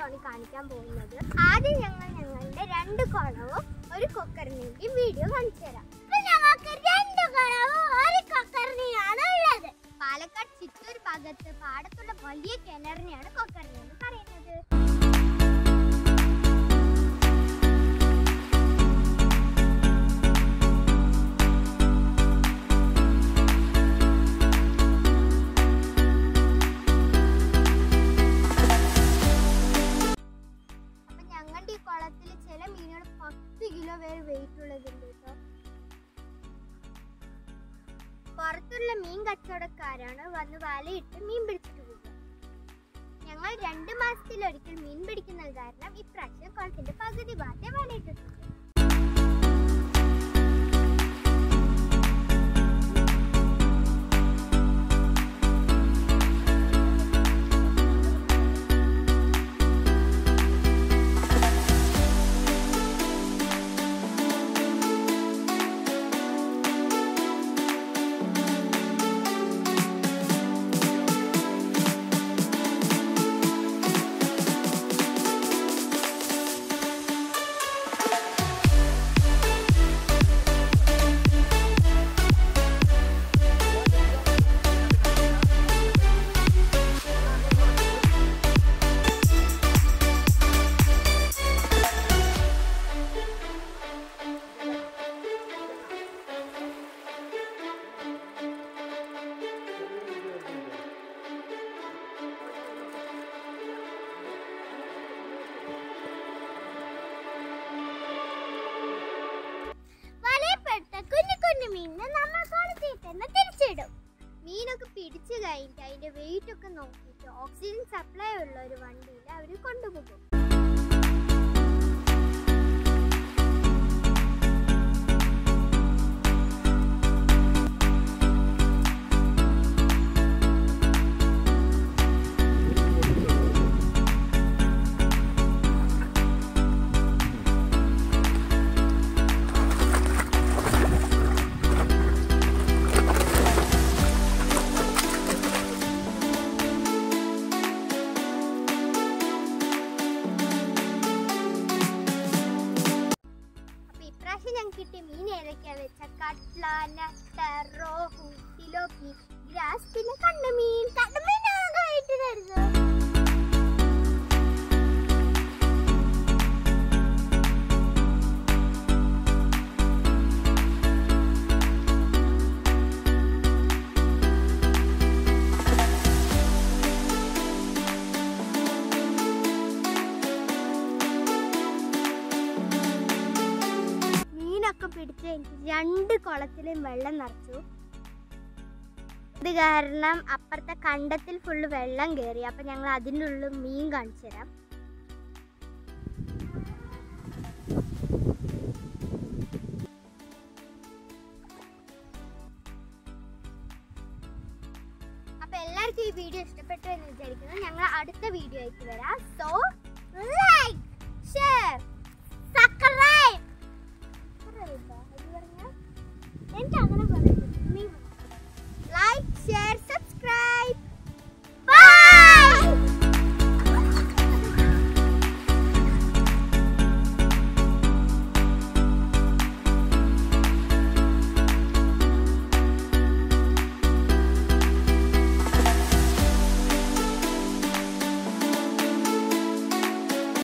ആണ് കാണിക്കാൻ പോകുന്നത് ആദ്യം ഞങ്ങൾ ഞങ്ങളുടെ രണ്ട് കുളവും ഒരു കൊക്കറിനെയും വീഡിയോ കാണിച്ചു തരാം ഇപ്പൊ ഞങ്ങൾക്ക് രണ്ട് കുളവും ഒരു കൊക്കറിനെയാണ് ഉള്ളത് പാലക്കാട് ചിറ്റൂർ ഭാഗത്ത് പാടത്തുള്ള വലിയ കിണറിനെയാണ് കൊക്കറിനെ എന്ന് പറയുന്നത് അപ്പൊ ഞങ്ങളുടെ ഈ കുളത്തിൽ ചില മീനുകൾ പത്ത് കിലോ വരെ വെയിറ്റ് ഉള്ളതുണ്ട് കേട്ടോ പുറത്തുള്ള മീൻ കച്ചവടക്കാരാണ് വന്ന് വലയിട്ട് മീൻ പിടിച്ചിട്ട് പോകുക ഞങ്ങൾ രണ്ട് മാസത്തിലൊരിക്കൽ മീൻ പിടിക്കുന്നത് കാരണം ഇപ്രാവശ്യം കുളത്തിന്റെ പകുതി ഭാഗത്തെ വലയിട്ടിട്ടുണ്ട് വലയപ്പെട്ട കുഞ്ഞു കുഞ്ഞു മീനിനെ നമ്മൾ കുളത്തിൽ തന്നെ തിരിച്ചിടും മീനൊക്കെ പിടിച്ചു കഴിഞ്ഞിട്ട് അതിന്റെ വെയിറ്റ് ഒക്കെ നോക്കിയിട്ട് ഓക്സിജൻ സപ്ലൈ ഉള്ള ഒരു വണ്ടിയിൽ അവർ കൊണ്ടുപോകും അപ്പൊ ഇപ്രാവശ്യം ഞങ്ങൾക്ക് കിട്ടിയ മീൻ ഏതൊക്കെയാ വെച്ച കട്ട്ല നട്ട റോഹു തിലോപ്പി ഗ്രാസ് പിന്നെ കണ്ണമീൻ കണ്ണമീൻ ആകെ തരുന്നത് മീനൊക്കെ പിടിച്ച് എനിക്ക് രണ്ട് കുളത്തിലും വെള്ളം നിറച്ചു ഇത് കാരണം അപ്പുറത്തെ കണ്ടത്തിൽ ഫുള്ള് വെള്ളം കയറി അപ്പൊ ഞങ്ങൾ അതിൻ്റെ ഉള്ളിൽ മീൻ കാണിച്ചു തരാം അപ്പൊ എല്ലാവർക്കും ഈ വീഡിയോ ഇഷ്ടപ്പെട്ടു എന്ന് വിചാരിക്കുന്നു ഞങ്ങൾ അടുത്ത വീഡിയോ ആയിട്ട് വരാം സോ ലൈക്ക് ഷെയർ സബ്സ്ക്രൈബ് എനിക്ക്